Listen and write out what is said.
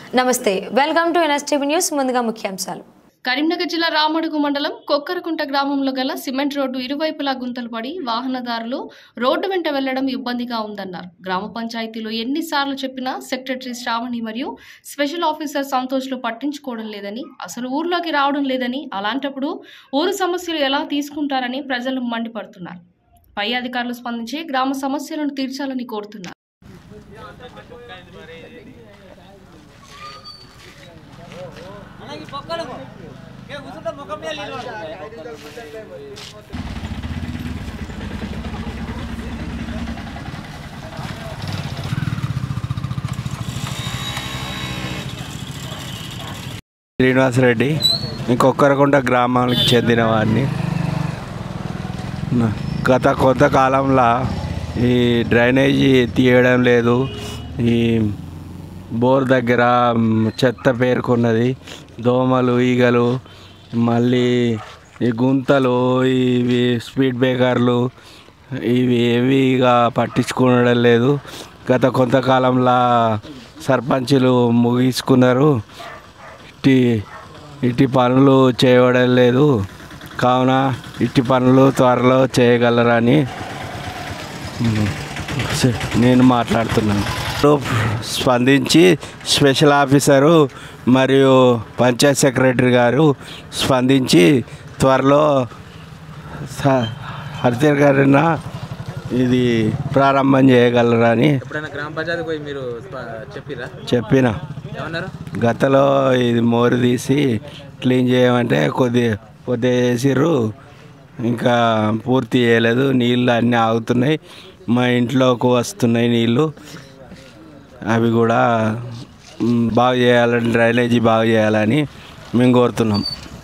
నమస్తే welcome to NSTV news ముందుగా ముఖ్యాంశాలు కరీంనగర్ జిల్లా రామడుగు మండలం కొక్కరకుంట గ్రామంలో గల సిమెంట్ రోడ్డు ఇరువైపులా గుంతలు పడి వాహనదారులు రోడ్డు వెంట వెళ్లడం ఇబ్బందిగా ఉందన్నారు గ్రామ పంచాయతీలో ఎన్నిసార్లు చెప్పినా సెక్రటరీ శ్రావణి మరియు స్పెషల్ ఆఫీసర్ సంతోష్లు పట్టించుకోవడం లేదని అసలు ఊర్లోకి రావడం లేదని అలాంటప్పుడు ఊరు సమస్యలు ఎలా తీసుకుంటారని ప్రజలు మండిపడుతున్నారు పై అధికారులు స్పందించి గ్రామ సమస్యలను తీర్చాలని కోరుతున్నారు శ్రీనివాసరెడ్డి ఇంకొక్కరకుంట గ్రామానికి చెందిన వాడిని నా- గత కొంతకాలంలో ఈ డ్రైనేజీ తీయడం లేదు ఈ బోర్ దగ్గర మ్, చెత్త పేరుకున్నది దోమలు ఈగలు మళ్ళీ ఈ గుంతలు ఇవి స్పీడ్ బ్రేకర్లు ఇవి ఏవి ఇక పట్టించుకోవడం లేదు గత కొంతకాలంలో సర్పంచులు ముగించుకున్నారు ఇట్టి ఇట్టి పనులు చేయడం లేదు కావున ఇట్టి పనులు త్వరలో చేయగలరని మ్, స- నేను మాట్లాడుతున్నాను స్పందించి స్పెషల్ ఆఫీసరు మరియు పంచాయత్ సెక్రటరీ గారు స్పందించి త్వరలో స- హరిత గారిన ఇది ప్రారంభం చేయగలరని ఎప్పుడైనా గ్రామ పంచాయతీ పోయి మీరు స్ప- చెప్పిరా చెప్పిన ఏమన్నారు గతలో ఇది మోరు తీసి క్లీన్ చేయమంటే కొద్ది కొద్దిగా చేసిర్రు ఇంకా పూర్తి చేయలేదు నీళ్ళు అన్నీ ఆగుతున్నాయి మా ఇంట్లోకి వస్తున్నాయి నీళ్ళు అవి కూడా మ్, బాగు చేయాలని డ్రైనేజీ బాగు చేయాలని మేము కోరుతున్నాం